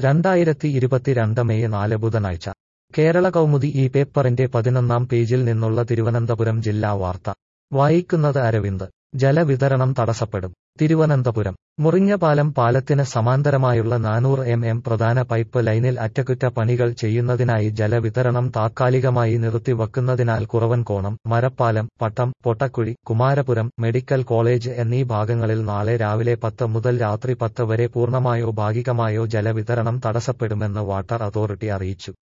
രണ്ടായിരത്തി ഇരുപത്തിരണ്ട് മെയ് നാല് ബുധനാഴ്ച കേരള കൗമുദി ഈ പേപ്പറിന്റെ പതിനൊന്നാം പേജിൽ നിന്നുള്ള തിരുവനന്തപുരം ജില്ലാ വാർത്ത വായിക്കുന്നത് അരവിന്ദ് ജലവിതരണം തടസ്സപ്പെടും തിരുവനന്തപുരം മുറിഞ്ഞപാലം പാലത്തിന് സമാന്തരമായുള്ള നാനൂറ് എം എം പ്രധാന പൈപ്പ് ലൈനിൽ അറ്റകുറ്റപ്പണികൾ ചെയ്യുന്നതിനായി ജലവിതരണം താത്കാലികമായി നിർത്തിവക്കുന്നതിനാൽ കുറവൻകോണം മരപ്പാലം പട്ടം പൊട്ടക്കുഴി കുമാരപുരം മെഡിക്കൽ കോളേജ് എന്നീ ഭാഗങ്ങളിൽ നാളെ രാവിലെ പത്ത് മുതൽ രാത്രി പത്ത് വരെ പൂർണ്ണമായോ ഭാഗികമായോ ജലവിതരണം തടസ്സപ്പെടുമെന്ന് വാട്ടർ അതോറിറ്റി അറിയിച്ചു